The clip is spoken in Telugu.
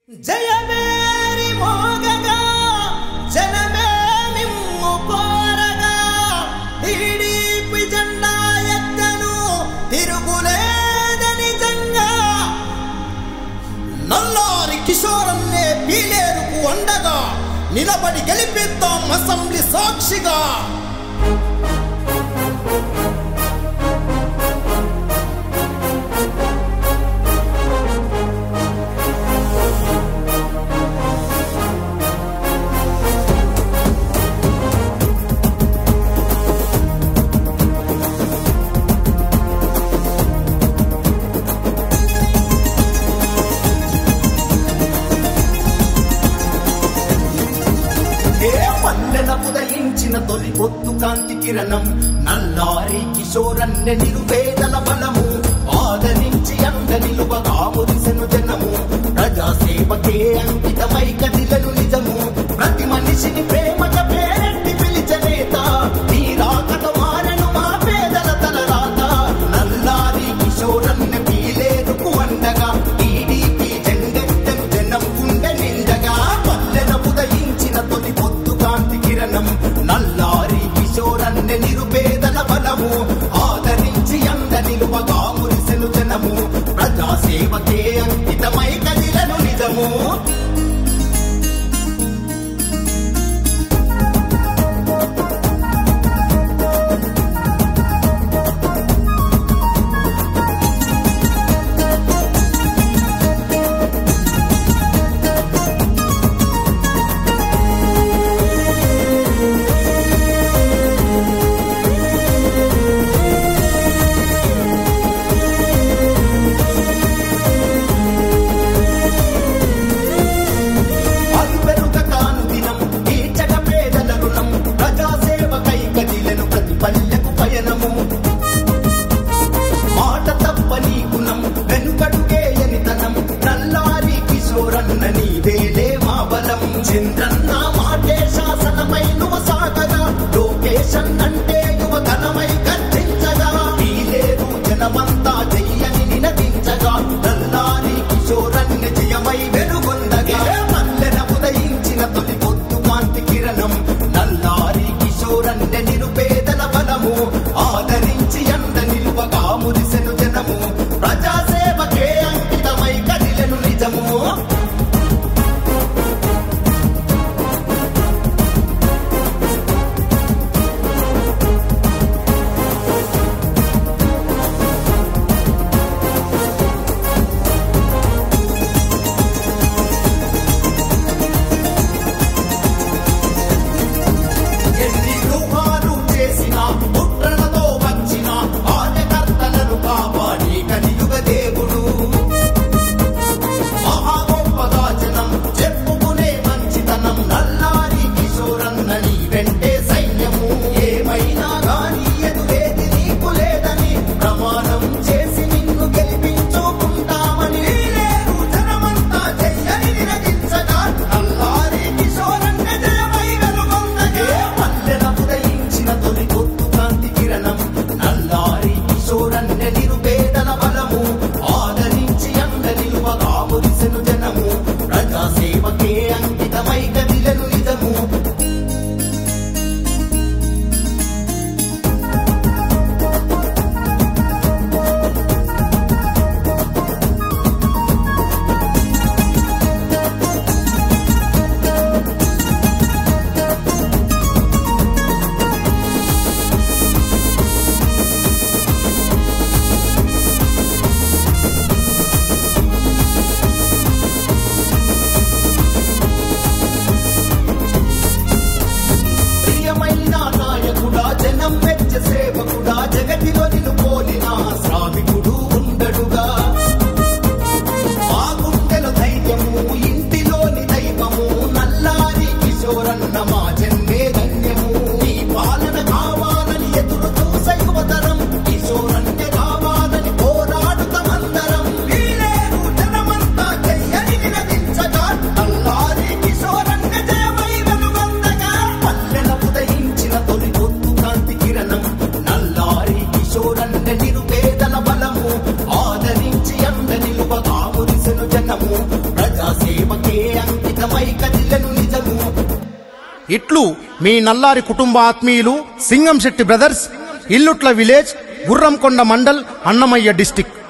జయమేరి మోగగా జనమే నిమ్ము కోరగా టీడీపీ జెండా ఎత్తను తిరుగులేదని జంగా నల్లారి కిషోరన్నే పీలేరుకు అండగా నిలబడి గెలిపిద్దాం అసెంబ్లీ సాక్షిగా ఏ పల్లెన ఉదయించిన తొలి పొత్తు కాంతి కిరణం నల్లారి కిషోరన్య నిరుపేదల బలము ఆదరించి అంద నిలువగా మురిసెను జనము ప్రజాసేవకే అంకితమై కదిలను నిజము ప్రతి మనిషిని ప్రేమగా పేరెట్టి పిలిచనేత నీ రాకత మారను మా పేదల తలరాత నల్లారి కిషోరన్య పీలేరుకు అండగా టీడీపీ జెండెత్తను జనం గుండె నిండగా పల్లెన ఉదయించిన తొలి పొత్తు కాంతి కిరణం నల్లారి కిషోరన్య నిరుపేదల బలము ఆదరించి అంద నిలువగా మురిసెను జనము ప్రజాసేవకే అంకితమై కదిలను నిజము అలుపెరుగ కాను దినం తీర్చగ పేదల రుణం ప్రజాసేవకై కదిలెను ప్రతి పల్లెకు పయనము మాట తప్పని గుణం వెనుకడుగేయని తనం నల్లారి కిశోరన్న నీవేలే మా బలం చంద్రన్న మాటే శాసనమై నువ్వు సాగగా లోకేశన్ అంటే యువతనమై గర్జించగా నీలేరు జనమంతా చెయ్యని నినదించగా నల్లారి కిశోరన్య జయమై వెలుగొందగా పల్లెన ఉదయించిన తొలి పొత్తు కాంతి కిరణం నల్లారి కిశోరన్య నిరుపేదల బలము ఆదరించి అంద నిలువగా మురిసెను జనము ప్రజాసేవకే అంకితమై కదిలెను నిజము ఎన్ని గృహాలు చేసిన పుత్రలతో వచ్చిన ఆర్యకర్తలను కాపాడి కలియుగ దేవుడు మహా గొప్పగా జనం చెప్పుకునే మంచితనం నల్లారి కిశోరన్న నీ వెంటే సైన్యము ఏమైనా గాని ఎదురేది నీకు లేదని ప్రమాణం చేసి నిన్ను గెలిపించుకుంటామని లేరు జనమంతా చెయ్యని నిరగించగా నల్లారి కిశోరన్న జయమై వెలుగొందగే పల్లెన ఉదయించిన తొలి కొత్తు కాంతి కిరణం నల్లారి కిశోరన్య నిరుపేదల బలము ఆదరించి అంద నిలువగా మురిసెను జనము ప్రజాసేవకే అంకితమై కదిలెను నిజము ప్రియమైన నాయకుడా జనం మెచ్చ సేవకుడా జగతిలో నిన్ను పోలిన శ్రామికుడు ఉండడుగా మా గుండెల ధైర్యము ఇంటిలోని దైవము నల్లారి కిశోరన్న మా జన్మే ధన్యము నీ పాలన కావాలని ఎదురు చూసే యువతరం కిశోరన్య కావాలని పోరాడుతమందరం వీలేరు జనమంతా చెయ్యని నినదించగా నల్లారి కిశోరన్య జయమై వెలుగొందగా పల్లెల ఉదయించిన తొలి పొత్తు కాంతి కిరణం నల్లారి కిశోరన్య నిరుపేదల బలము ఆదరించి అంద నిలువగా మురిసెను జనము ప్రజాసేవక సేవకే అంకితమై కదిలను నిజము ఇట్లు మీ నల్లారి కుటుంబ ఆత్మీయులు Singamsetty brothers Illutla village Gurramkonda mandal Annamayya district